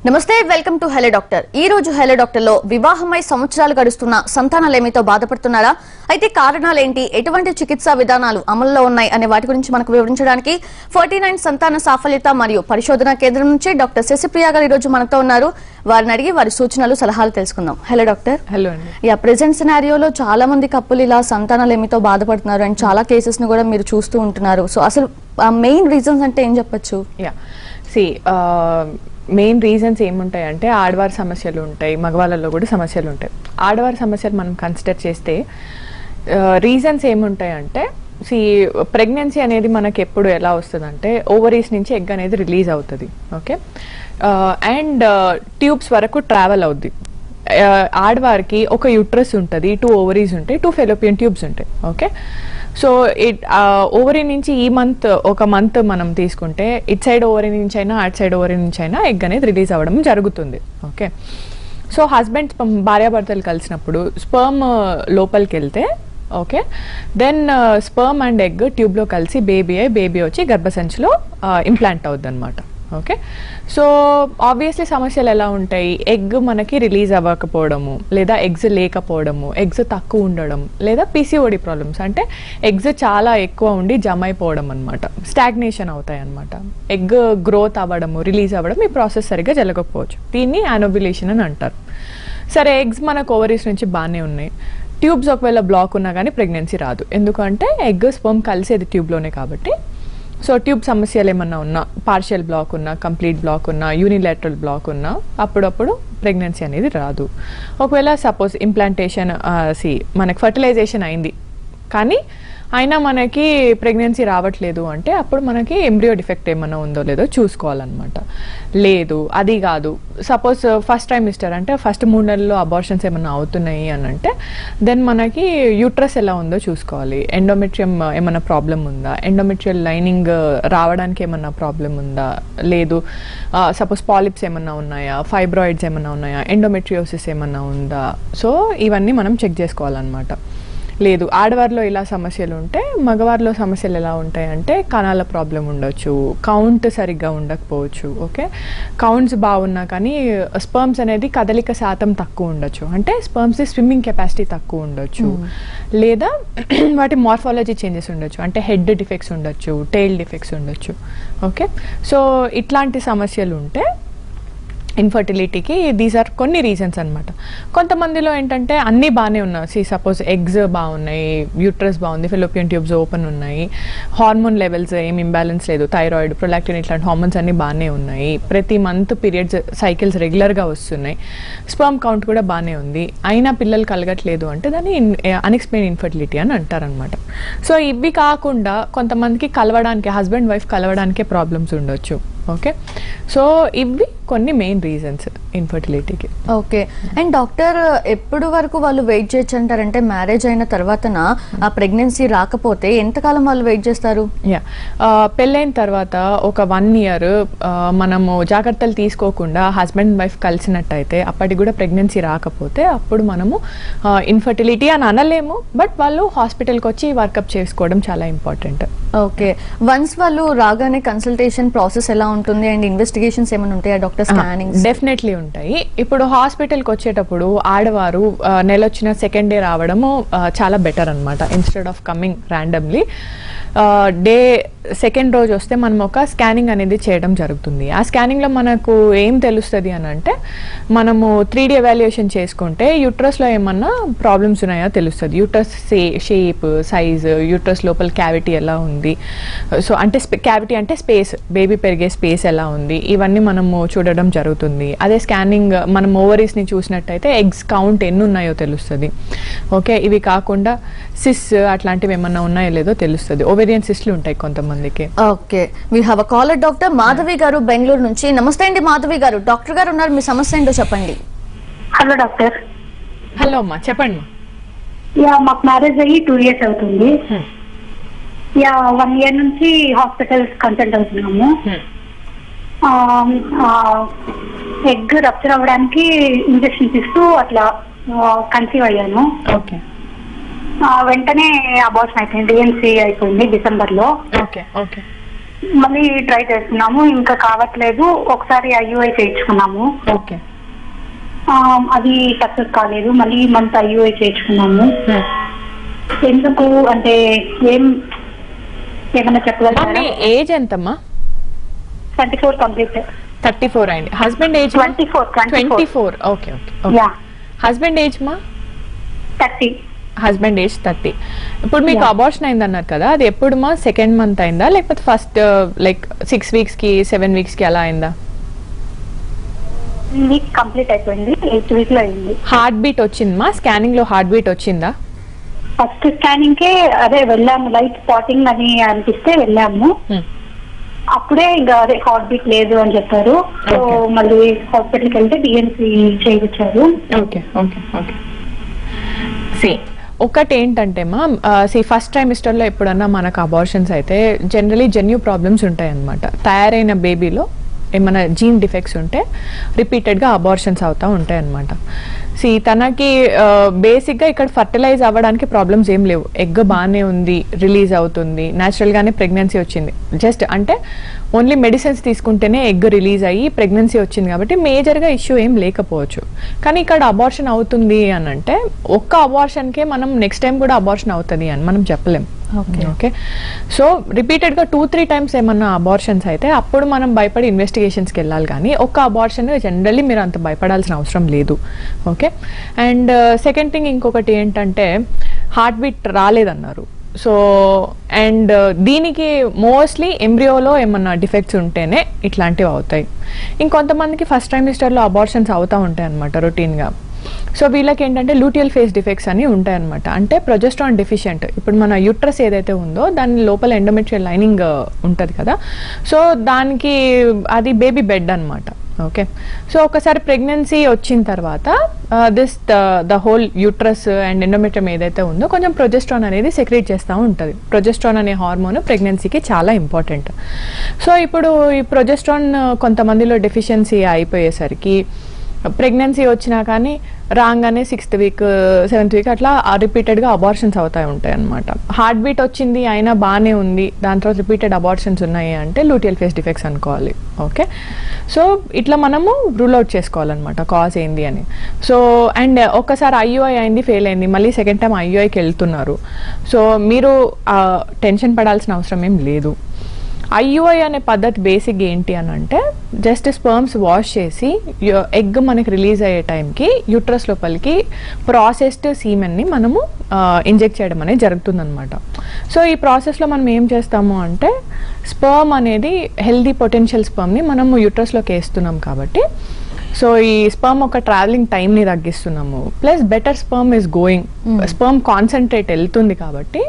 నమస్తే welcome to hello doctor ఈ రోజు హెలో డాక్టర్ లో వివాహమై సంవత్సరాలు గడుస్తున్న సంతానలేమితో బాధపడుతున్నారా అయితే కారణాలేంటి ఎటువంటి చికిత్సా విధానాలు అమల్లో ఉన్నాయి అనే వాటి గురించి మనకు వివరించడానికి ఫార్టీ నైన్ సంతాన సాఫల్యత మరియు పరిశోధన కేంద్రం నుంచి డాక్టర్ శశిప్రియ గారు ఈ రోజు మనతో ఉన్నారు వారిని అడిగి వారి సూచనలు సలహాలు తెలుసుకుందాం హలో డాక్టర్ హలో అండి యా ప్రెసెంట్ సినారియోలో చాలా మంది కప్పులు ఇలా సంతానలేమితో బాధపడుతున్నారు అండ్ చాలా కేసెస్ ని కూడా మీరు చూస్తూ ఉంటున్నారు సో అసలు మెయిన్ రీజన్స్ అంటే ఏం చెప్పొచ్చు యా సి మెయిన్ రీజన్స్ ఏముంటాయంటే ఆడవారి సమస్యలు ఉంటాయి మగవాళ్ళలో కూడా సమస్యలు ఉంటాయి ఆడవారి సమస్యలు మనం కన్సిడర్ చేస్తే రీజన్స్ ఏముంటాయంటే సి ప్రెగ్నెన్సీ అనేది మనకి ఎప్పుడు ఎలా వస్తుందంటే ఓవరీస్ నుంచి ఎగ్ అనేది రిలీజ్ అవుతుంది ఓకే అండ్ ట్యూబ్స్ వరకు ట్రావెల్ అవుద్ది ఆ, ఆడవారికి ఒక యూట్రస్ ఉంటుంది టూ ఓవరీస్ ఉంటాయి టూ ఫెలోపియన్ ట్యూబ్స్ ఉంటాయి ఓకే సో ఇట్ ఓవరీ నుంచి ఈ మంత్ ఒక మంత్ మనం తీసుకుంటే ఇట్ సైడ్ ఓవరీ నుంచి అయినా అట్ సైడ్ ఓవరీ నుంచి అయినా ఎగ్ అనేది రిలీజ్ అవ్వడం జరుగుతుంది ఓకే సో హస్బెండ్ భార్యాభర్తలు కలిసినప్పుడు స్పర్మ్ లోపలికి వెళ్తే okay then sperm and egg ట్యూబ్లో కలిసి బేబీ అయి బేబీ వచ్చి గర్భసంచిలో ఇంప్లాంట్ అవుద్ది అనమాట ఓకే సో ఆబ్వియస్లీ సమస్యలు ఎలా ఉంటాయి ఎగ్ మనకి రిలీజ్ అవ్వకపోవడము లేదా ఎగ్స్ లేకపోవడము ఎగ్స్ తక్కువ ఉండడం లేదా పీసీఓడి ప్రాబ్లమ్స్ అంటే ఎగ్స్ చాలా ఎక్కువ ఉండి జమ అయిపోవడం అనమాట స్టాగ్నేషన్ అవుతాయి అనమాట ఎగ్ గ్రోత్ అవ్వడము రిలీజ్ అవ్వడం ఈ ప్రాసెస్ సరిగ్గా జరగకపోవచ్చు దీన్ని యానోబిలేషన్ అని అంటారు సరే ఎగ్స్ మనకు ఓవరీస్ నుంచి బాగానే ఉన్నాయి ట్యూబ్స్ ఒకవేళ బ్లాక్ ఉన్నా కానీ ప్రెగ్నెన్సీ రాదు ఎందుకంటే ఎగ్ స్పర్మ్ కలిసేది ట్యూబ్లోనే కాబట్టి సో ట్యూబ్ సమస్యలు ఏమన్నా ఉన్నా పార్షియల్ బ్లాక్ ఉన్నా కంప్లీట్ బ్లాక్ ఉన్నా యూనిలాటరల్ బ్లాక్ ఉన్నా అప్పుడప్పుడు ప్రెగ్నెన్సీ అనేది రాదు ఒకవేళ సపోజ్ ఇంప్లాంటేషన్ సి మనకి ఫర్టిలైజేషన్ అయింది కానీ అయినా మనకి ప్రెగ్నెన్సీ రావట్లేదు అంటే అప్పుడు మనకి ఎంబ్రియో డిఫెక్ట్ ఏమన్నా ఉందో లేదో చూసుకోవాలన్నమాట లేదు అది కాదు సపోజ్ ఫస్ట్ టైం ఇస్తారు అంటే ఫస్ట్ మూడు నెలల్లో అబార్షన్స్ ఏమన్నా అవుతున్నాయి అని అంటే దెన్ మనకి యూట్రస్ ఎలా ఉందో చూసుకోవాలి ఎండోమెట్రియం ఏమన్నా ప్రాబ్లం ఉందా ఎండోమెట్రియల్ లైనింగ్ రావడానికి ఏమన్నా ప్రాబ్లం ఉందా లేదు సపోజ్ పాలిప్స్ ఏమన్నా ఉన్నాయా ఫైబ్రాయిడ్స్ ఏమన్నా ఉన్నాయా ఎండోమెట్రియోసిస్ ఏమన్నా ఉందా సో ఇవన్నీ మనం చెక్ చేసుకోవాలన్నమాట లేదు ఆడవారిలో ఇలా సమస్యలు ఉంటే మగవారిలో సమస్యలు ఎలా ఉంటాయి అంటే కణాల ప్రాబ్లం ఉండొచ్చు కౌంట్ సరిగ్గా ఉండకపోవచ్చు ఓకే కౌంట్స్ బాగున్నా కానీ స్పర్మ్స్ అనేది కదలిక శాతం తక్కువ ఉండొచ్చు అంటే స్పర్మ్స్ స్విమ్మింగ్ కెపాసిటీ తక్కువ ఉండొచ్చు లేదా వాటి మార్ఫాలజీ చేంజెస్ ఉండొచ్చు అంటే హెడ్ డిఫెక్ట్స్ ఉండొచ్చు టెయిల్ డిఫెక్ట్స్ ఉండొచ్చు ఓకే సో ఇట్లాంటి సమస్యలు ఉంటే ఇన్ఫర్టిలిటీకి దీస్ ఆర్ కొన్ని రీజన్స్ అనమాట కొంతమందిలో ఏంటంటే అన్నీ బాగానే ఉన్నాయి సి సపోజ్ ఎగ్స్ బాగున్నాయి యూట్రస్ బాగుంది ఫిలోపియన్ ట్యూబ్స్ ఓపెన్ ఉన్నాయి హార్మోన్ లెవెల్స్ ఏం ఇంబ్యాలెన్స్ లేదు థైరాయిడ్ ప్రొలాక్టిన్ ఇట్లాంటి హార్మోన్స్ అన్నీ బాగానే ఉన్నాయి ప్రతి మంత్ పీరియడ్స్ సైకిల్స్ రెగ్యులర్గా వస్తున్నాయి స్పర్మ్ కౌంట్ కూడా బాగానే ఉంది అయినా పిల్లలు కలగట్లేదు అంటే దాన్ని అన్ఎక్స్ప్లెయిన్ ఇన్ఫర్టిలిటీ అని అంటారనమాట సో ఇవి కాకుండా కొంతమందికి కలవడానికి హస్బెండ్ వైఫ్ కలవడానికే ప్రాబ్లమ్స్ ఉండొచ్చు ఓకే సో ఇవి కొన్ని మెయిన్ రీజన్స్ ఇన్ఫర్టిలిటీకి ఓకే అండ్ డాక్టర్ ఎప్పుడు వరకు వాళ్ళు వెయిట్ చేయొచ్చు అంటారంటే మ్యారేజ్ అయిన తర్వాతన ఆ ప్రెగ్నెన్సీ రాకపోతే ఎంతకాలం వాళ్ళు వెయిట్ చేస్తారు యా పెళ్ళైన తర్వాత ఒక వన్ ఇయర్ మనము జాగ్రత్తలు తీసుకోకుండా హస్బెండ్ వైఫ్ కలిసినట్టయితే అప్పటికి కూడా ప్రెగ్నెన్సీ రాకపోతే అప్పుడు మనము ఇన్ఫర్టిలిటీ అని అనలేము బట్ వాళ్ళు హాస్పిటల్కి వచ్చి వర్కప్ చేసుకోవడం చాలా ఇంపార్టెంట్ ఓకే వన్స్ వాళ్ళు రాగానే కన్సల్టేషన్ ప్రాసెస్ ఎలా ఉంటుంది అండ్ ఇన్వెస్టిగేషన్స్ ఏమైనా ఉంటాయా డాక్టర్ స్కానింగ్ డెఫినెట్లీ ఉంటాయి ఇప్పుడు హాస్పిటల్కి వచ్చేటప్పుడు ఆడవారు ఆ, నెలొచ్చిన సెకండ్ డే రావడము ఆ, చాలా బెటర్ అనమాట instead of coming randomly day second రోజు వస్తే మనం ఒక స్కానింగ్ అనేది చేయడం జరుగుతుంది ఆ స్కానింగ్లో మనకు ఏం తెలుస్తుంది అని అంటే మనము త్రీ డి ఎవాల్యుయేషన్ చేసుకుంటే యూట్రస్లో ఏమన్నా ప్రాబ్లమ్స్ ఉన్నాయో తెలుస్తుంది యూట్రస్ షేప్ సైజ్ యూట్రస్ లోపల క్యావిటీ ఎలా ఉంది సో అంటే క్యావిటీ అంటే స్పేస్ బేబీ పెరిగే స్పేస్ ఎలా ఉంది ఇవన్నీ మనము చూడడం జరుగుతుంది అదే స్కానింగ్ మనం ఓవరీస్ని చూసినట్టయితే ఎగ్స్ కౌంట్ ఎన్ని ఉన్నాయో తెలుస్తుంది ఓకే ఇవి కాకుండా సిస్ అట్లాంటివి ఏమన్నా ఉన్నాయో లేదో తెలుస్తుంది ఓవేరియన్ సిస్లు ఉంటాయి కొంతమందికి okay we have a caller doctor Madhavi garu Bengaluru నుంచి నమస్తే అండి మాధవి గారు డాక్టర్ గారు ఉన్నారు మీ సమస్య ఏంటో చెప్పండి హలో డాక్టర్ హలో అమ్మా చెప్పండి అమ్మా. యా మాకు మ్యారేజ్ అయ్యి టూ ఇయర్స్ అవుతుంది Hmm. యా వన్ ఇయర్ నుంచి హాస్పిటల్స్ కన్సల్ట్ అవుతున్నాము Hmm. ఎగ్ రప్చర్ అవ్వడానికి ఇంజెక్షన్స్ ఇస్తూ అట్లా కన్సీవ్ అయ్యాను ఓకే ఆ, వెంటనే అబార్షన్ అయిపోయింది డిఎన్సీ అయిపోయింది డిసెంబర్ లో ఓకే ఓకే మళ్ళీ ట్రై చేస్తున్నాము ఇంకా కావట్లేదు ఒకసారి ఐయుఐ చేయించుకున్నాము ఓకే ఆ, అది సక్సెస్ కాలేదు మళ్ళీ ఈ మంత్ ఐయుఐ చేయించుకున్నాము ఎందుకు అంటే ఏం ఏమైనా మీ చెప్పగలరా ఏజ్ ఎంతమ్మా twenty four complete thirty four అయింది husband age twenty four twenty twenty four okay okay yeah husband age మా థర్టీ హస్బెండ్ ఏజ్ థర్టీ ఇప్పుడు మీకు Yeah. అబార్షన్ అయింది అన్నారు కదా అది ఎప్పుడు మా సెకండ్ మంత్ అయిందా లేకపోతే ఫస్ట్ లైక్ సిక్స్ వీక్స్ కి సెవెన్ వీక్స్ కి అలా అయిందా వీక్ కంప్లీట్ అయిపోయింది ఎయిత్ వీక్ లో అయింది హార్ట్ బీట్ వచ్చిందమ్మా స్కానింగ్ లో హార్ట్ బీట్ వచ్చిందా ఫస్ట్ స్కానింగ్ కే అదే వెళ్ళాము లైట్ స్పాటింగ్ అని అనిపిస్తే వెళ్ళాము Hmm. అప్పుడే ఇంకా అదే హార్ట్ బీట్ లేదు అని చెప్పారు సో Okay. మళ్ళీ హాస్పిటల్కి వెళ్తే డిఎన్సీ చేయించారు ఓకే ఓకే ఓకే సి ఒకటి ఏంటంటే మా సి ఫస్ట్ ట్రైమిస్టర్లో ఎప్పుడన్నా మనకు అబార్షన్స్ అయితే జనరలీ జెన్యూ ప్రాబ్లమ్స్ ఉంటాయి అన్నమాట తయారైన బేబీలో ఏమైనా జీన్ డిఫెక్ట్స్ ఉంటే రిపీటెడ్గా అబార్షన్స్ అవుతూ ఉంటాయి అన్నమాట సి తనకి బేసిక్గా ఇక్కడ ఫర్టిలైజ్ అవ్వడానికి ప్రాబ్లమ్స్ ఏం లేవు ఎగ్ బాగానే ఉంది రిలీజ్ అవుతుంది న్యాచురల్గానే ప్రెగ్నెన్సీ వచ్చింది జస్ట్ అంటే ఓన్లీ మెడిసిన్స్ తీసుకుంటేనే ఎగ్ రిలీజ్ అయ్యి ప్రెగ్నెన్సీ వచ్చింది కాబట్టి మేజర్గా ఇష్యూ ఏం లేకపోవచ్చు కానీ ఇక్కడ అబార్షన్ అవుతుంది అని అంటే ఒక్క అబార్షన్కే మనం నెక్స్ట్ టైం కూడా అబార్షన్ అవుతుంది అని మనం చెప్పలేం Okay. ఓకే సో రిపీటెడ్గా టూ త్రీ టైమ్స్ ఏమన్నా అబార్షన్స్ అయితే అప్పుడు మనం భయపడి ఇన్వెస్టిగేషన్స్కి వెళ్ళాలి కానీ ఒక్క అబార్షన్ జనరల్లీ మీరు అంత భయపడాల్సిన అవసరం లేదు ఓకే అండ్ సెకండ్ థింగ్ ఇంకొకటి ఏంటంటే హార్ట్ బీట్ రాలేదన్నారు సో అండ్ దీనికి మోస్ట్లీ ఎంబ్రియోలో ఏమన్నా డిఫెక్ట్స్ ఉంటేనే ఇట్లాంటివి అవుతాయి ఇంకొంతమందికి ఫస్ట్ ట్రైమిస్టర్లో అబార్షన్స్ అవుతూ ఉంటాయి అనమాట రొటీన్గా సో వీళ్ళకి ఏంటంటే లూటియల్ ఫేస్ డిఫెక్ట్స్ అని ఉంటాయన్నమాట అంటే ప్రొజెస్ట్రాన్ డెఫిషియంట్ ఇప్పుడు మన యూట్రస్ ఏదైతే ఉందో దాని లోపల ఎండోమెట్రియల్ లైనింగ్ ఉంటుంది కదా సో దానికి అది బేబీ బెడ్ అన్నమాట ఓకే సో ఒకసారి ప్రెగ్నెన్సీ వచ్చిన తర్వాత this the whole uterus and endometrium ఏదైతే ఉందో కొంచెం ప్రొజెస్ట్రాన్ అనేది సెక్రేట్ చేస్తూ ఉంటుంది ప్రొజెస్ట్రాన్ అనే హార్మోన్ ప్రెగ్నెన్సీకి చాలా ఇంపార్టెంట్ సో ఇప్పుడు ఈ ప్రొజెస్ట్రాన్ కొంతమందిలో డెఫిషియన్సీ అయిపోయేసరికి ప్రెగ్నెన్సీ వచ్చినా కానీ రాగానే సిక్స్త్ వీక్ సెవెంత్ వీక్ అట్లా రిపీటెడ్గా అబార్షన్స్ అవుతాయి ఉంటాయి అనమాట హార్ట్ బీట్ వచ్చింది అయినా బాగానే ఉంది దాని తర్వాత రిపీటెడ్ అబార్షన్స్ ఉన్నాయి అంటే లూటియల్ ఫేస్ డిఫెక్ట్స్ అనుకోవాలి ఓకే సో ఇట్లా మనము రూల్ అవుట్ చేసుకోవాలన్నమాట కాజ్ ఏంది అని సో అండ్ ఒక్కసారి ఐయుఐ అయింది ఫెయిల్ అయింది మళ్ళీ సెకండ్ టైం ఐయుఐకి వెళ్తున్నారు సో మీరు టెన్షన్ పడాల్సిన అవసరం ఏం లేదు ఐయుఐ అనే పద్ధతి బేసిక్ ఏంటి అని అంటే జస్ట్ స్పర్మ్స్ వాష్ చేసి ఎగ్ మనకి రిలీజ్ అయ్యే టైంకి యూట్రస్ లోపలికి ప్రాసెస్డ్ సీమెన్ని మనము ఇంజెక్ట్ చేయడం అనేది జరుగుతుందన్నమాట సో ఈ ప్రాసెస్లో మనం ఏం చేస్తాము అంటే స్పర్మ్ అనేది హెల్దీ పొటెన్షియల్ స్పర్మ్ని మనము యూట్రస్లోకి వేస్తున్నాం కాబట్టి సో ఈ స్పర్మ్ ఒక ట్రావెలింగ్ టైంని తగ్గిస్తున్నాము plus better sperm is going sperm concentrate వెళ్తుంది కాబట్టి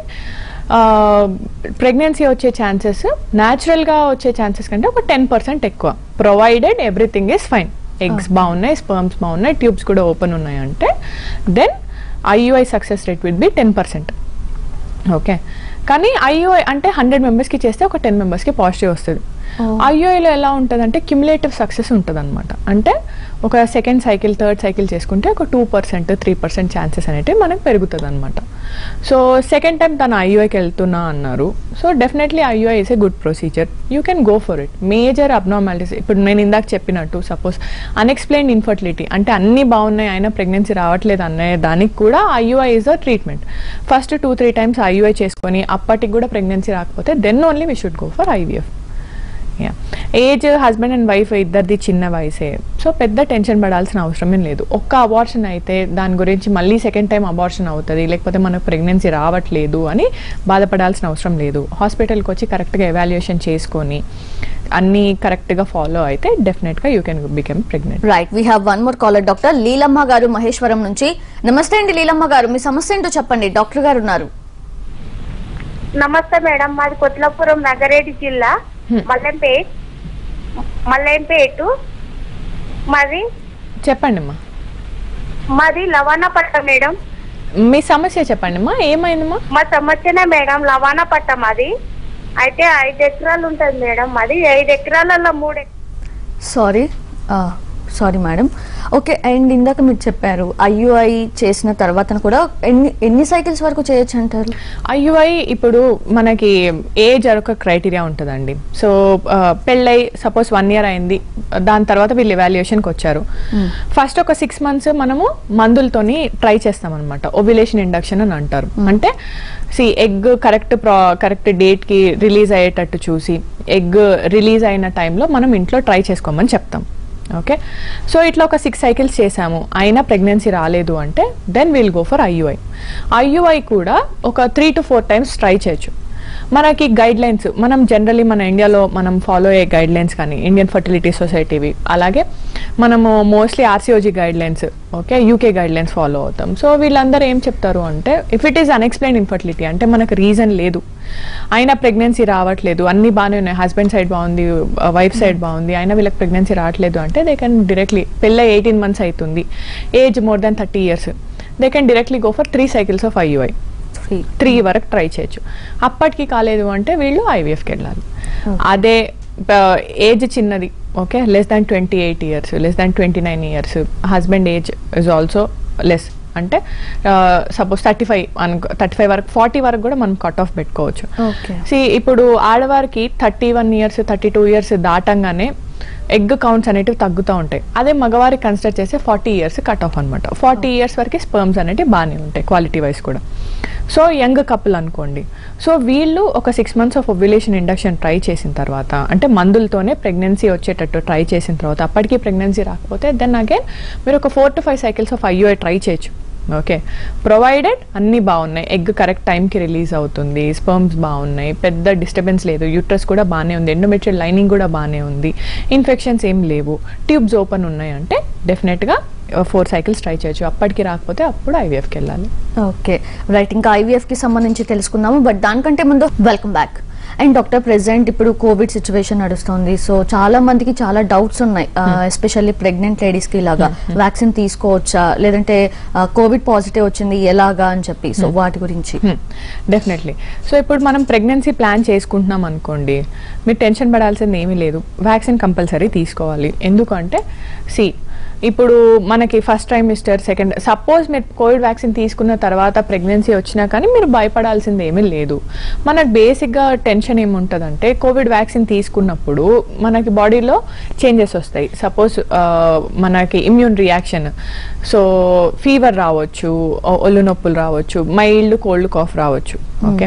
ప్రెగ్నెన్సీ వచ్చే ఛాన్సెస్ న్యాచురల్గా వచ్చే ఛాన్సెస్ కంటే ఒక టెన్ పర్సెంట్ ఎక్కువ provided everything is fine eggs బాగున్నాయి స్పర్మ్స్ బాగున్నాయి ట్యూబ్స్ కూడా ఓపెన్ ఉన్నాయి అంటే then IUI success rate will be ten percent okay కానీ ఐయుఐ అంటే హండ్రెడ్ మెంబర్స్కి చేస్తే ఒక టెన్ మెంబర్స్కి పాజిటివ్ వస్తుంది ఐయుఐలో ఎలా ఉంటుంది అంటే క్యుములేటివ్ సక్సెస్ ఉంటుంది అనమాట అంటే ఒక సెకండ్ సైకిల్ థర్డ్ సైకిల్ చేసుకుంటే ఒక two percent three percent chances అనేవి మనకు పెరుగుతుంది అనమాట సో సెకండ్ టైం తను ఐయుఐకి వెళ్తున్నా అన్నారు so definitely IUI is a good procedure you can go for it major abnormalities ఇప్పుడు నేను ఇందాక చెప్పినట్టు సపోజ్ అన్ఎక్స్ప్లెయిన్డ్ ఇన్ఫర్టిలిటీ అంటే అన్ని బాగున్నాయి అయినా ప్రెగ్నెన్సీ రావట్లేదు అనే దానికి కూడా IUI is a treatment first two three times IUI చేసుకొని అప్పటికి కూడా ప్రెగ్నెన్సీ రాకపోతే then only we should go for IVF yeah age husband and wife ఇద్దరిది చిన్న వయసే సో పెద్ద టెన్షన్ పడాల్సిన అవసరమే లేదు ఒక్క అబార్షన్ అయితే దాని గురించి మళ్ళీ సెకండ్ టైం అబార్షన్ అవుతుంది లేకపోతే మనకు ప్రెగ్నెన్సీ రావట్లేదు అని బాధపడాల్సిన అవసరం లేదు హాస్పిటల్కి వచ్చి కరెక్ట్గా ఎవాల్యుయేషన్ చేసుకొని అన్నీ కరెక్ట్గా ఫాలో అయితే డెఫినెట్గా you can become pregnant right we have one more caller doctor Leelamma garu Maheshwaram నుంచి నమస్తే అండి లీలమ్మ గారు మీ సమస్య ఏంటో చెప్పండి డాక్టర్ గారు ఉన్నారు నమస్తే మేడం మాది కొత్లాపురం నగరేటి జిల్లా మల్లెంపేట్ మల్లెంపేటు మాది చెప్పండి అమ్మా మాది లవాణపట్ట మేడం మీ సమస్య చెప్పండి అమ్మా ఏమైందమ్మా మా సమస్యనే మేడం లవాణపట్ట మాది అయితే ఐదు ఎకరాలు ఉంటుంది మేడం మాది ఐదు ఎకరాలలో మూడు ఎక- sorry sorry madam okay and ఇందాక మీరు చెప్పారు ఐయుఐ చేసిన తర్వాత కూడా ఎన్ని ఎన్ని సైకిల్స్ వరకు చేయొచ్చు అంటారు ఐయుఐ ఇప్పుడు మనకి ఏజ్ ఒక క్రైటీరియా ఉంటుందండి సో ఆ, పెళ్ళై సపోజ్ వన్ ఇయర్ అయింది దాని తర్వాత వీళ్ళు ఎవాల్యుయేషన్కి వచ్చారు ఫస్ట్ ఒక సిక్స్ మంత్స్ మనము మందులతోని ట్రై చేస్తాం అనమాట ఓవ్యులేషన్ ఇండక్షన్ అని అంటారు అంటే సి ఎగ్ కరెక్ట్ ప్రా కరెక్ట్ డేట్కి రిలీజ్ అయ్యేటట్టు చూసి ఎగ్ రిలీజ్ అయిన టైంలో మనం ఇంట్లో ట్రై చేసుకోమని చెప్తాం ఓకే సో ఇట్లా ఒక సిక్స్ సైకిల్స్ చేసాము అయినా ప్రెగ్నెన్సీ రాలేదు అంటే then will go for IUI IUI కూడా ఒక three to four times try చేయొచ్చు మనకి గైడ్ లైన్స్ మనం జనరలీ మన ఇండియాలో మనం ఫాలో అయ్యే గైడ్ లైన్స్ కానీ ఇండియన్ ఫర్టిలిటీ సొసైటీవి అలాగే మనము mostly RCOG guidelines okay UK guidelines follow అవుతాం సో వీళ్ళందరూ ఏం చెప్తారు అంటే if it is unexplained infertility అంటే మనకు రీజన్ లేదు అయినా ప్రెగ్నెన్సీ రావట్లేదు అన్ని బాగానే ఉన్నాయి హస్బెండ్ సైడ్ బాగుంది వైఫ్ సైడ్ బాగుంది అయినా వీళ్ళకి ప్రెగ్నెన్సీ రావట్లేదు అంటే దే కెన్ డైరెక్ట్లీ పెళ్ళ ఎయిటీన్ మంత్స్ అవుతుంది age more than thirty years they can directly go for three cycles of IUI three three వరకు ట్రై చేయొచ్చు అప్పటికి కాలేదు అంటే వీళ్ళు ఐవీఎఫ్కి వెళ్ళాలి అదే ఏజ్ చిన్నది okay less than twenty eight years less than twenty nine years husband age is also less అంటే సపోజ్ థర్టీ ఫైవ్ అనుకో థర్టీ ఫైవ్ వరకు ఫార్టీ వరకు కూడా మనం కట్ ఆఫ్ పెట్టుకోవచ్చు ఓకే సి ఇప్పుడు ఆడవారికి thirty one years thirty two years దాటంగానే ఎగ్ కౌంట్స్ అనేటివి తగ్గుతూ ఉంటాయి అదే మగవారికి కన్సిడర్ చేస్తే ఫార్టీ ఇయర్స్ కట్ ఆఫ్ అనమాట ఫార్టీ ఇయర్స్ వరకు స్పర్మ్స్ అనేవి బాగానే ఉంటాయి క్వాలిటీ వైజ్ కూడా సో యంగ్ కపుల్ అనుకోండి సో వీళ్ళు ఒక six months of ovulation induction try చేసిన తర్వాత అంటే మందులతోనే ప్రెగ్నెన్సీ వచ్చేటట్టు ట్రై చేసిన తర్వాత అప్పటికి ప్రెగ్నెన్సీ రాకపోతే దెన్ అగైన్ మీరు ఒక four to five cycles of IUI try చేయొచ్చు ఓకే ప్రొవైడెడ్ అన్నీ బాగున్నాయి ఎగ్ కరెక్ట్ టైంకి రిలీజ్ అవుతుంది స్పర్మ్స్ బాగున్నాయి పెద్ద డిస్టర్బెన్స్ లేదు యూట్రస్ కూడా బాగానే ఉంది ఎండోమెట్రియల్ లైనింగ్ కూడా బాగానే ఉంది ఇన్ఫెక్షన్స్ ఏం లేవు ట్యూబ్స్ ఓపెన్ ఉన్నాయి అంటే డెఫినెట్గా ఫోర్ సైకిల్స్ ట్రై చేయొచ్చు అప్పటికి రాకపోతే అప్పుడు ఐవీఎఫ్కి వెళ్ళాలి ఓకే రైట్ ఇంకా ఐవీఎఫ్ కి సంబంధించి తెలుసుకుందాము బట్ దానికంటే ముందు welcome back and doctor present ఇప్పుడు కోవిడ్ సిచ్యువేషన్ నడుస్తుంది సో చాలా మందికి చాలా డౌట్స్ ఉన్నాయి ఎస్పెషల్లీ ప్రెగ్నెంట్ లేడీస్ కి ఇలాగా వ్యాక్సిన్ తీసుకోవచ్చా లేదంటే కోవిడ్ పాజిటివ్ వచ్చింది ఎలాగా అని చెప్పి సో వాటి గురించి డెఫినెట్లీ సో ఇప్పుడు మనం ప్రెగ్నెన్సీ ప్లాన్ చేసుకుంటున్నాం అనుకోండి మీరు టెన్షన్ పడాల్సింది ఏమీ లేదు వ్యాక్సిన్ కంపల్సరీ తీసుకోవాలి ఎందుకంటే సి ఇప్పుడు మనకి ఫస్ట్ ట్రైమిస్టర్ సెకండ్ సపోజ్ మీరు కోవిడ్ వ్యాక్సిన్ తీసుకున్న తర్వాత ప్రెగ్నెన్సీ వచ్చినా కానీ మీరు భయపడాల్సింది ఏమీ లేదు మనకు బేసిక్గా టెన్షన్ ఏముంటుందంటే కోవిడ్ వ్యాక్సిన్ తీసుకున్నప్పుడు మనకి బాడీలో చేంజెస్ వస్తాయి సపోజ్ మనకి ఇమ్యూన్ రియాక్షన్ సో ఫీవర్ రావచ్చు ఒ- ఒళ్ళు నొప్పులు రావచ్చు మైల్డ్ కోల్డ్ కాఫ్ రావచ్చు ఓకే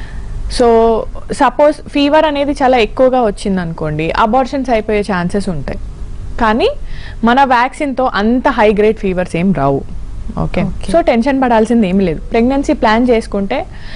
సో సపోజ్ ఫీవర్ అనేది చాలా ఎక్కువగా వచ్చింది అనుకోండి అబార్షన్స్ అయిపోయే ఛాన్సెస్ ఉంటాయి కానీ మన వ్యాక్సిన్తో అంత హై గ్రేడ్ ఫీవర్స్ ఏం రావు ఓకే Okay. సో టెన్షన్ పడాల్సింది ఏమీ లేదు ప్రెగ్నెన్సీ ప్లాన్ చేసుకుంటే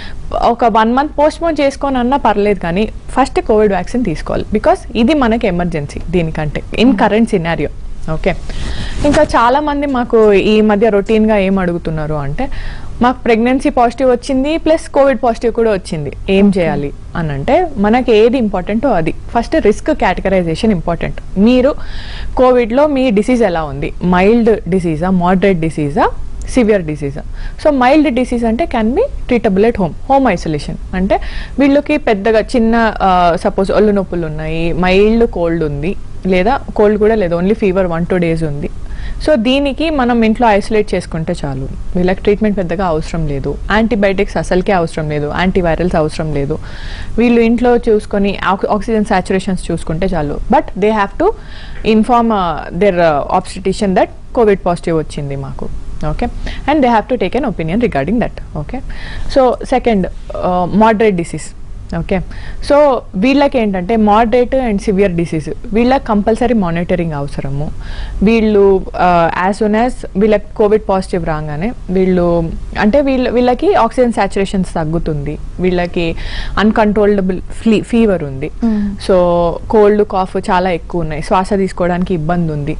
ఒక వన్ మంత్ పోస్ట్ పోన్ చేసుకొని అన్నా పర్లేదు కానీ ఫస్ట్ కోవిడ్ వ్యాక్సిన్ తీసుకోవాలి బికాస్ ఇది మనకి ఎమర్జెన్సీ దీనికంటే ఇన్ కరెంట్ సినారియో ఓకే ఇంకా చాలా మంది మాకు ఈ మధ్య రొటీన్గా ఏం అడుగుతున్నారు అంటే మాకు ప్రెగ్నెన్సీ పాజిటివ్ వచ్చింది ప్లస్ కోవిడ్ పాజిటివ్ కూడా వచ్చింది ఏం చేయాలి అని అంటే మనకి ఏది ఇంపార్టెంటో అది ఫస్ట్ రిస్క్ కేటగరైజేషన్ ఇంపార్టెంట్ మీరు కోవిడ్లో మీ డిసీజ్ ఎలా ఉంది మైల్డ్ డిసీజా మోడరేట్ డిసీజా severe disease so mild disease అంటే can be treatable at home home isolation అంటే వీళ్ళకి పెద్దగా చిన్న సపోజ్ ఒళ్ళు నొప్పులు ఉన్నాయి మైల్డ్ కోల్డ్ ఉంది లేదా కోల్డ్ కూడా లేదు only fever one two days ఉంది సో దీనికి మనం ఇంట్లో ఐసోలేట్ చేసుకుంటే చాలు వీళ్ళకి ట్రీట్మెంట్ పెద్దగా అవసరం లేదు యాంటీబయాటిక్స్ అసలుకే అవసరం లేదు యాంటీవైరల్స్ అవసరం లేదు వీళ్ళు ఇంట్లో చూసుకొని ఆక్- ఆక్సిజన్ సాచురేషన్స్ చూసుకుంటే చాలు but they have to inform their obstetrician that COVID positive వచ్చింది మాకు okay and they have to take an opinion regarding that okay so second moderate disease okay so వీళ్ళకి ఏంటంటే మోడరేట్ అండ్ సివియర్ డిసీజ్ వీళ్ళకి compulsory monitoring అవసరము వీళ్ళు as soon as వీళ్ళకి COVID positive రాగానే వీళ్ళు అంటే వీళ్ళ వీళ్ళకి ఆక్సిజన్ సాచురేషన్స్ తగ్గుతుంది వీళ్ళకి అన్కంట్రోలబుల్ ఫ్లీ ఫీవర్ ఉంది సో కోల్డ్ కాఫ్ చాలా ఎక్కువ ఉన్నాయి శ్వాస తీసుకోవడానికి ఇబ్బంది ఉంది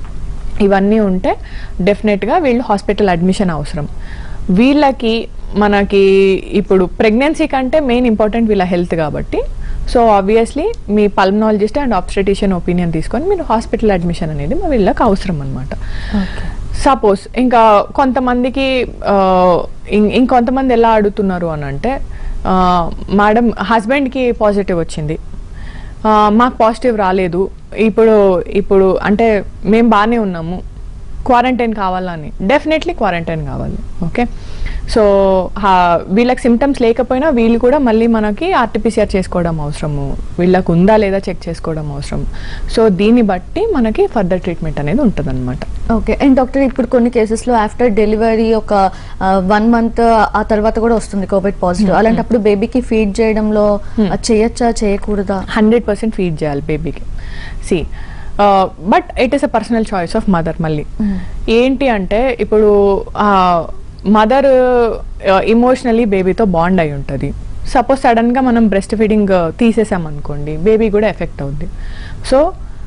ఇవన్నీ ఉంటే డెఫినెట్గా వీళ్ళు హాస్పిటల్ అడ్మిషన్ అవసరం వీళ్ళకి మనకి ఇప్పుడు ప్రెగ్నెన్సీ కంటే మెయిన్ ఇంపార్టెంట్ వీళ్ళ హెల్త్ కాబట్టి సో ఆబ్వియస్లీ మీ పల్మనాలజిస్ట్ అండ్ ఆబ్స్టెటిషియన్ ఒపీనియన్ తీసుకొని మీరు హాస్పిటల్ అడ్మిషన్ అనేది మా వీళ్ళకి అవసరం అనమాట సపోజ్ ఇంకా కొంతమందికి ఆ, ఇం- ఇంకొంతమంది ఎలా అడుగుతున్నారు అని అంటే మేడం హస్బెండ్కి పాజిటివ్ వచ్చింది ఆ, మాకు పాజిటివ్ రాలేదు ఇప్పుడు ఇప్పుడు అంటే మేము బాగానే ఉన్నాము క్వారంటైన్ కావాలని డెఫినెట్లీ క్వారంటైన్ కావాలి ఓకే సో హా- వీళ్ళకి సిమ్టమ్స్ లేకపోయినా వీళ్ళు కూడా మళ్ళీ మనకి ఆర్టీపీసీఆర్ చేసుకోవడం అవసరము వీళ్ళకు ఉందా లేదా చెక్ చేసుకోవడం అవసరం సో దీన్ని బట్టి మనకి ఫర్దర్ ట్రీట్మెంట్ అనేది ఉంటుంది ఓకే అండ్ డాక్టర్ ఇప్పుడు కొన్ని కేసెస్ లో ఆఫ్టర్ డెలివరీ ఒక వన్ మంత్ ఆ తర్వాత కూడా వస్తుంది కోవిడ్ పాజిటివ్ అలాంటప్పుడు బేబీకి ఫీడ్ చేయడంలో అది చేయొచ్చా చేయకూడదా హండ్రెడ్ పర్సెంట్ ఫీడ్ చేయాలి బేబీకి సి but it is a personal choice of mother మళ్ళీ ఏంటి అంటే ఇప్పుడు మదర్ ఇమోషనలీ బేబీతో బాండ్ అయి ఉంటుంది సపోజ్ సడన్గా మనం బ్రెస్ట్ ఫీడింగ్ తీసేసాం అనుకోండి బేబీ కూడా ఎఫెక్ట్ అవుద్ది సో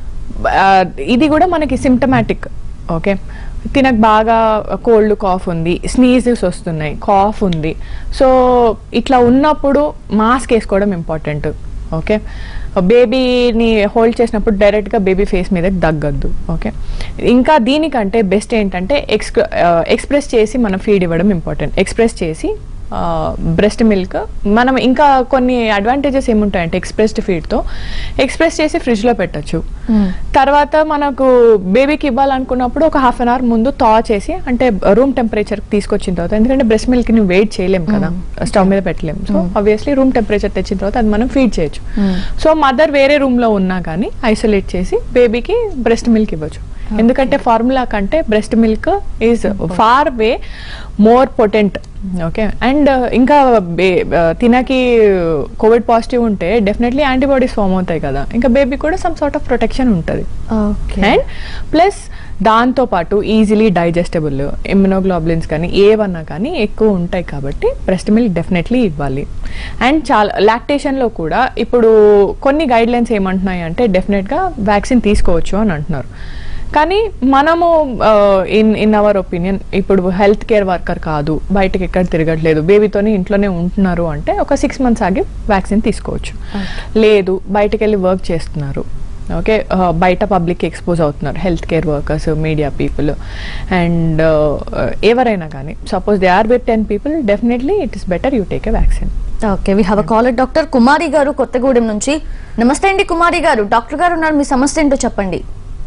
ఇది కూడా మనకి సిమ్టమాటిక్ ఓకే తినకు బాగా కోల్డ్ కాఫ్ ఉంది స్నీజెస్ వస్తున్నాయి కాఫ్ ఉంది సో ఇట్లా ఉన్నప్పుడు మాస్క్ వేసుకోవడం ఇంపార్టెంట్ ఓకే బేబీని హోల్డ్ చేసినప్పుడు డైరెక్ట్గా బేబీ ఫేస్ మీద దగ్గద్దు ఓకే ఇంకా దీనికంటే బెస్ట్ ఏంటంటే ఎక్స్ ఎక్స్ప్రెస్ చేసి మనం ఫీడ్ ఇవ్వడం ఇంపార్టెంట్ ఎక్స్ప్రెస్ చేసి బ్రెస్ట్ మిల్క్ మనం ఇంకా కొన్ని అడ్వాంటేజెస్ ఏముంటాయంటే ఎక్స్ప్రెస్డ్ ఫీడ్తో ఎక్స్ప్రెస్ చేసి ఫ్రిడ్జ్లో పెట్టచ్చు తర్వాత మనకు బేబీకి ఇవ్వాలనుకున్నప్పుడు ఒక హాఫ్ అన్ అవర్ ముందు తా చేసి అంటే రూమ్ టెంపరేచర్ తీసుకొచ్చిన తర్వాత ఎందుకంటే బ్రెస్ట్ మిల్క్ ని వెయిట్ చేయలేం కదా స్టవ్ మీద పెట్టలేం సో ఆబ్వియస్లీ రూమ్ టెంపరేచర్ తెచ్చిన తర్వాత అది మనం ఫీడ్ చేయొచ్చు సో మదర్ వేరే రూమ్ లో ఉన్నా కానీ ఐసోలేట్ చేసి బేబీకి బ్రెస్ట్ మిల్క్ ఇవ్వచ్చు ఎందుకంటే ఫార్ములా కంటే breast milk is far way more potent okay and ఇంకా బే- ఆ, తినకి కోవిడ్ పాజిటివ్ ఉంటే డెఫినెట్లీ యాంటీబాడీస్ ఫామ్ అవుతాయి కదా ఇంకా బేబీ కూడా సమ్ సార్ట్ ఆఫ్ ప్రొటెక్షన్ ఉంటుంది ఓకే అండ్ ప్లస్ దాంతో పాటు ఈజీలీ డైజెస్టబుల్ ఇమ్యునోగ్లోబులిన్స్ కానీ ఏవన్నా కానీ ఎక్కువ ఉంటాయి కాబట్టి బ్రెస్ట్ మిల్క్ డెఫినెట్లీ ఇవ్వాలి అండ్ చాలా లాక్టేషన్లో కూడా ఇప్పుడు కొన్ని గైడ్ లైన్స్ ఏమంటున్నాయి అంటే డెఫినెట్గా వ్యాక్సిన్ తీసుకోవచ్చు అని అంటున్నారు కానీ మనము ఇన్ ఇన్ అవర్ ఒపీనియన్ ఇప్పుడు హెల్త్ కేర్ వర్కర్ కాదు బయటకి ఎక్కడ తిరగట్లేదు బేబీతోని ఇంట్లోనే ఉంటున్నారు అంటే ఒక సిక్స్ మంత్స్ ఆగి వ్యాక్సిన్ తీసుకోవచ్చు లేదు బయటకు వెళ్ళి వర్క్ చేస్తున్నారు ఓకే బయట పబ్లిక్ ఎక్స్పోజ్ అవుతున్నారు health care workers media people and ఎవరైనా కానీ suppose they are with ten people definitely it is better you take a vaccine okay we have caller doctor Kumari గారు కొత్తగూడెం నుంచి నమస్తే అండి కుమారి గారు డాక్టర్ గారు ఉన్నారు మీ సమస్య ఏంటో చెప్పండి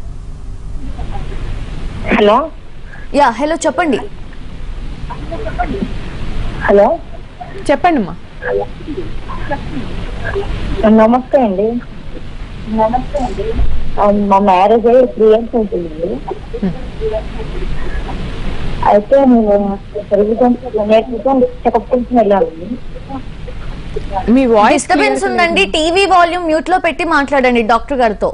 హలో యా హలో చెప్పండి హలో చెప్పండి అమ్మా నమస్తే అండి నమస్తే అండి మా మ్యారేజ్ అయ్యి త్రీ ఇయర్స్ అవుతుందండి అయితే నేను చెకప్ కోసం వెళ్ళాలండి మీ వాయిస్ డిస్టర్బెన్స్ ఉందండి టీవీ వాల్యూమ్ మ్యూట్ లో పెట్టి మాట్లాడండి డాక్టర్ గారితో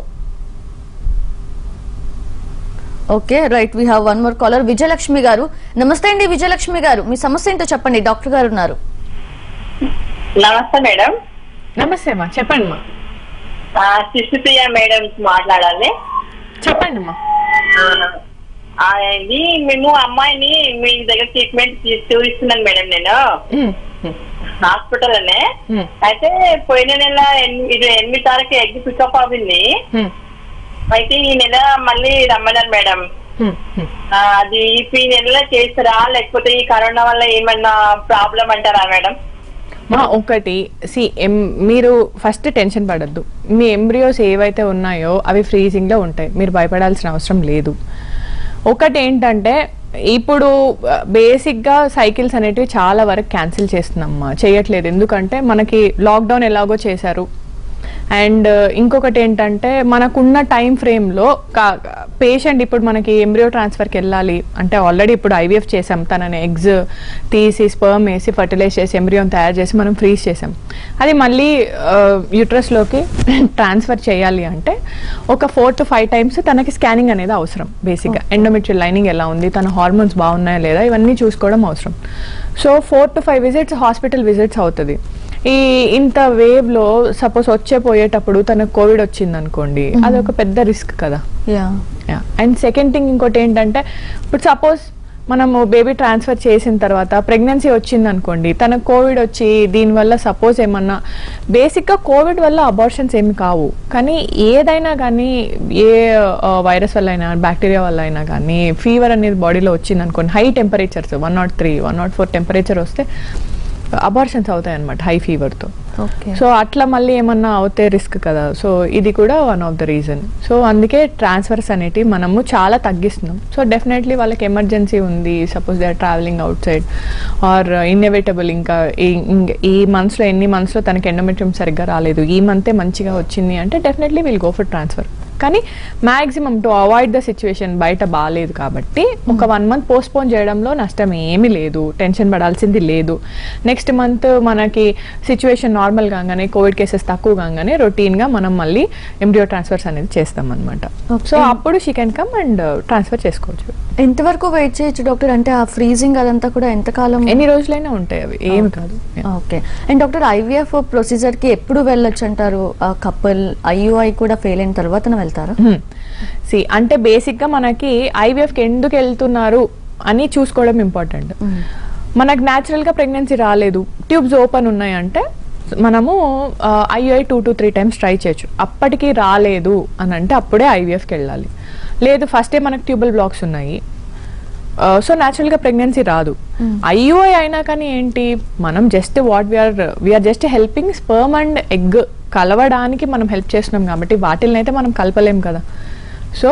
okay right we have one more caller Vijayalakshmi గారు నమస్తే అండి విజయలక్ష్మి గారు మీ సమస్య ఏంటో చెప్పండి డాక్టర్ గారు ఉన్నారు నమస్తే మేడం నమస్తే అమ్మా చెప్పండి అమ్మా ఆ, శిశుప్రియ మేడం మాట్లాడాలి చెప్పండి అమ్మా ఆ, ఇది మేము అమ్మాయిని మీ దగ్గర ట్రీట్మెంట్ చూపిస్తున్నాను మేడం నేను హాస్పిటల్ అనే అయితే పోయిన నెల ఎన్- ఇది ఎనిమిది తారీఖు ఎగ్ పికప్ అయింది అయితే ఈ నెల మళ్ళీ రమ్మన్నారు మేడం ఆ, అది ఇప్పుడు ఈ నెలలో చేస్తారా లేకపోతే ఈ కరోనా వల్ల ఏమన్నా ప్రాబ్లం అంటారా మేడం మా ఒకటి సి ఎం మీరు ఫస్ట్ టెన్షన్ పడద్దు మీ ఎంబ్రియోస్ ఏవైతే ఉన్నాయో అవి ఫ్రీజింగ్లో ఉంటాయి మీరు భయపడాల్సిన అవసరం లేదు ఒకటి ఏంటంటే ఇప్పుడు బేసిక్గా సైకిల్స్ అనేటివి చాలా వరకు క్యాన్సిల్ చేస్తున్నామ్మా చేయట్లేదు ఎందుకంటే మనకి లాక్డౌన్ ఎలాగో చేశారు అండ్ ఇంకొకటి ఏంటంటే మనకున్న టైం ఫ్రేమ్లో పేషెంట్ ఇప్పుడు మనకి ఎంబ్రియో ట్రాన్స్ఫర్కి వెళ్ళాలి అంటే ఆల్రెడీ ఇప్పుడు ఐవీఎఫ్ చేసాం తనని ఎగ్స్ తీసి స్పర్మ్ వేసి ఫర్టిలైజ్ చేసి ఎంబ్రియోని తయారు చేసి మనం ఫ్రీజ్ చేసాం అది మళ్ళీ యూట్రస్లోకి ట్రాన్స్ఫర్ చేయాలి అంటే ఒక ఫోర్ టు ఫైవ్ టైమ్స్ తనకి స్కానింగ్ అనేది అవసరం బేసిక్గా ఎండోమెట్రియల్ లైనింగ్ ఎలా ఉంది తన హార్మోన్స్ బాగున్నాయా లేదా ఇవన్నీ చూసుకోవడం అవసరం so four to five visits hospital visits అవుతుంది ఈ ఇంత వేవ్ లో సపోజ్ వచ్చే పోయేటప్పుడు తనకు కోవిడ్ వచ్చింది అనుకోండి అది ఒక పెద్ద రిస్క్ కదా యా అండ్ సెకండ్ థింగ్ ఇంకోటి ఏంటంటే ఇప్పుడు సపోజ్ మనము బేబీ ట్రాన్స్ఫర్ చేసిన తర్వాత ప్రెగ్నెన్సీ వచ్చింది అనుకోండి తనకు కోవిడ్ వచ్చి దీనివల్ల సపోజ్ ఏమన్నా బేసిక్గా కోవిడ్ వల్ల అబార్షన్స్ ఏమి కావు కానీ ఏదైనా కానీ ఏ వైరస్ వల్ల అయినా బ్యాక్టీరియా వల్ల అయినా కానీ ఫీవర్ అనేది బాడీలో వచ్చింది అనుకోండి high temperatures one not three one not four temperature వస్తే అబార్షన్స్ అవుతాయి అనమాట హై ఫీవర్తో ఓకే సో అట్లా మళ్ళీ ఏమన్నా అవుతే రిస్క్ కదా సో ఇది కూడా one of the reason so అందుకే ట్రాన్స్ఫర్స్ అనేటివి మనము చాలా తగ్గిస్తున్నాం సో డెఫినెట్లీ వాళ్ళకి ఎమర్జెన్సీ ఉంది suppose they are travelling outside or ఇన్నోవేటబుల్ ఇంకా ఈ- ఇంక- ఈ మంత్స్లో ఎన్ని మంత్స్లో తనకి ఎండోమెట్రియం సరిగ్గా రాలేదు ఈ మంతే మంచిగా వచ్చింది అంటే definitely will go for transfer కానీ maximum to avoid the situation బయట బాగాలేదు కాబట్టి ఒక వన్ మంత్ పోస్ట్పోన్ చేయడంలో నష్టం ఏమీ లేదు టెన్షన్ పడాల్సింది లేదు నెక్స్ట్ మంత్ మనకి సిచ్యువేషన్ నార్మల్ కాగానే కోవిడ్ కేసెస్ తక్కువ కాగానే రొటీన్గా మనం మళ్ళీ ఎంబ్రియో ట్రాన్స్ఫర్స్ అనేది చేస్తాం అనమాట Okay. సో అప్పుడు she can come and transfer చేసుకోవచ్చు ఎంతవరకు వెయిట్ చేయొచ్చు డాక్టర్ అంటే ఆ ఫ్రీజింగ్ అదంతా కూడా ఎంతకాలం ఎన్ని రోజులైనా ఉంటాయి అవి ఏమి కాదు okay and doctor IVF procedure కి ఎప్పుడు వెళ్ళొచ్చు అంటారు కపుల్ ఐయుఐ కూడా ఫెయిల్ అయిన తర్వాత వెళ్తారా సి అంటే బేసిక్గా మనకి ఐవీఎఫ్కి ఎందుకు వెళ్తున్నారు అని చూసుకోవడం ఇంపార్టెంట్ మనకు న్యాచురల్గా ప్రెగ్నెన్సీ రాలేదు ట్యూబ్స్ ఓపెన్ ఉన్నాయంటే మనము IUI two to three times try చేయొచ్చు అప్పటికి రాలేదు అని అంటే అప్పుడే ఐవీఎఫ్కి వెళ్ళాలి లేదు ఫస్టే మనకు ట్యూబల్ బ్లాక్స్ ఉన్నాయి సో న్యాచురల్గా ప్రెగ్నెన్సీ రాదు ఐయుఐ అయినా కానీ ఏంటి మనం just what we're we're just helping sperm and egg కలవడానికి మనం హెల్ప్ చేస్తున్నాం కాబట్టి వాటిని అయితే మనం కలపలేం కదా సో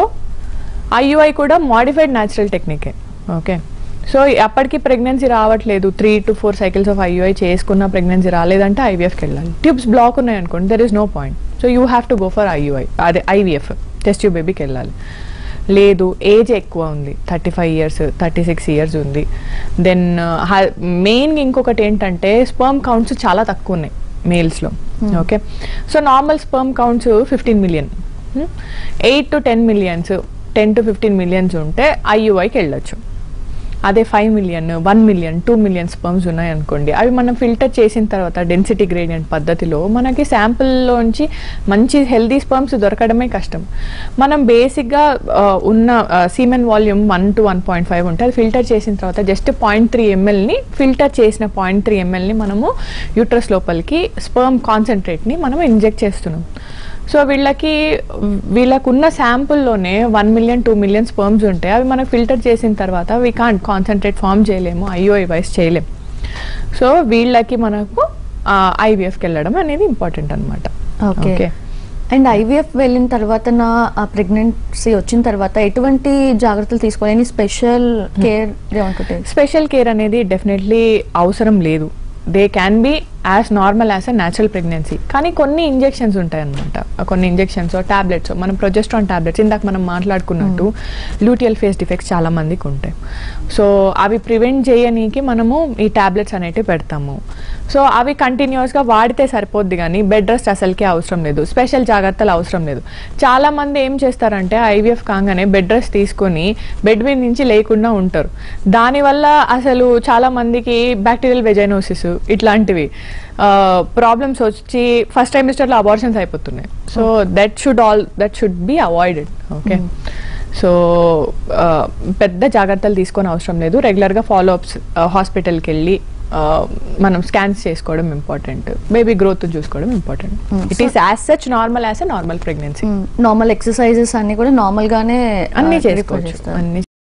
ఐయుఐ కూడా మాడిఫైడ్ న్యాచురల్ టెక్నికే ఓకే సో అప్పటికి ప్రెగ్నెన్సీ రావట్లేదు three to four cycles of IUI చేసుకున్న ప్రెగ్నెన్సీ రాలేదంటే ఐవీఎఫ్కి వెళ్ళాలి ట్యూబ్స్ బ్లాక్ ఉన్నాయి అనుకోండి there is no point so you have to go for IUI అదే ఐవీఎఫ్ టెస్ట్ ట్యూబ్ బేబీకి వెళ్ళాలి లేదు ఏజ్ ఎక్కువ ఉంది thirty five years thirty six years ఉంది దెన్ మెయిన్గా ఇంకొకటి ఏంటంటే స్పర్మ్ కౌంట్స్ చాలా తక్కువ ఉన్నాయి మేల్స్లో okay so normal sperm counts fifteen million eight to ten millions ten to fifteen millions ఉంటే ఐయుఐకి వెళ్ళొచ్చు అదే five million one million two million sperms ఉన్నాయి అనుకోండి అవి మనం ఫిల్టర్ చేసిన తర్వాత డెన్సిటీ గ్రేడియంట్ పద్ధతిలో మనకి శాంపుల్లోంచి మంచి హెల్దీ స్పర్మ్స్ దొరకడమే కష్టం మనం బేసిక్గా ఉన్న semen volume one to one point five ఉంటే అది ఫిల్టర్ చేసిన తర్వాత జస్ట్ పాయింట్ త్రీ ఎంఎల్ని ఫిల్టర్ చేసిన పాయింట్ త్రీ ఎంఎల్ని మనము యూట్రస్ లోపలికి స్పర్మ్ కాన్సన్ట్రేట్ని మనం ఇంజెక్ట్ చేస్తున్నాం సో వీళ్ళకి వీళ్ళకున్న శాంపుల్లోనే one million two million sperms ఉంటాయి అవి మనకు ఫిల్టర్ చేసిన తర్వాత వీ కాంట్ కాన్సన్ట్రేట్ ఫామ్ చేయలేము ఐఓఐ వైస్ చేయలేము సో వీళ్ళకి మనకు ఐవీఎఫ్కి వెళ్ళడం అనేది ఇంపార్టెంట్ అనమాట ఓకే అండ్ ఐవీఎఫ్ వెళ్ళిన తర్వాత నా ఆ ప్రెగ్నెన్సీ వచ్చిన తర్వాత ఎటువంటి జాగ్రత్తలు తీసుకోవాలి ఎనీ స్పెషల్ కేర్ ఏమనుకుంటే స్పెషల్ కేర్ అనేది డెఫినెట్లీ అవసరం లేదు they can be as normal as a natural pregnancy కానీ కొన్ని ఇంజెక్షన్స్ ఉంటాయి అనమాట కొన్ని ఇంజెక్షన్స్ టాబ్లెట్స్ మనం ప్రొజెస్ట్రాన్ టాబ్లెట్స్ ఇందాక మనం మాట్లాడుకున్నట్టు లూటియల్ ఫేస్ డిఫెక్ట్స్ చాలా మందికి ఉంటాయి సో అవి ప్రివెంట్ చేయనీకి మనము ఈ టాబ్లెట్స్ అనేటివి పెడతాము సో అవి కంటిన్యూస్గా వాడితే సరిపోద్ది కానీ బెడ్ రెస్ట్ అసలుకే అవసరం లేదు స్పెషల్ జాగ్రత్తలు అవసరం లేదు చాలా మంది ఏం చేస్తారంటే ఐవీఎఫ్ కాగానే బెడ్ రెస్ట్ తీసుకొని బెడ్ మీద నుంచి లేకుండా ఉంటారు దానివల్ల అసలు చాలా మందికి బ్యాక్టీరియల్ వెజైనోసిస్ ఇట్లాంటివి ప్రాబ్లమ్స్ వచ్చి ఫస్ట్ టైమిస్టర్లో అబార్షన్స్ అయిపోతున్నాయి so that should all that should be avoided okay so పెద్ద జాగ్రత్తలు తీసుకొని అవసరం లేదు రెగ్యులర్గా ఫాలో అప్స్ హాస్పిటల్కి వెళ్ళి ఆ, మనం స్కాన్స్ చేసుకోవడం ఇంపార్టెంట్ బేబీ గ్రోత్ చూసుకోవడం important it is as such normal as a normal pregnancy normal exercises అన్ని కూడా నార్మల్ గానే అన్ని ఆ, refer చేసుకోవచ్చు చేస్తారు. అన్ని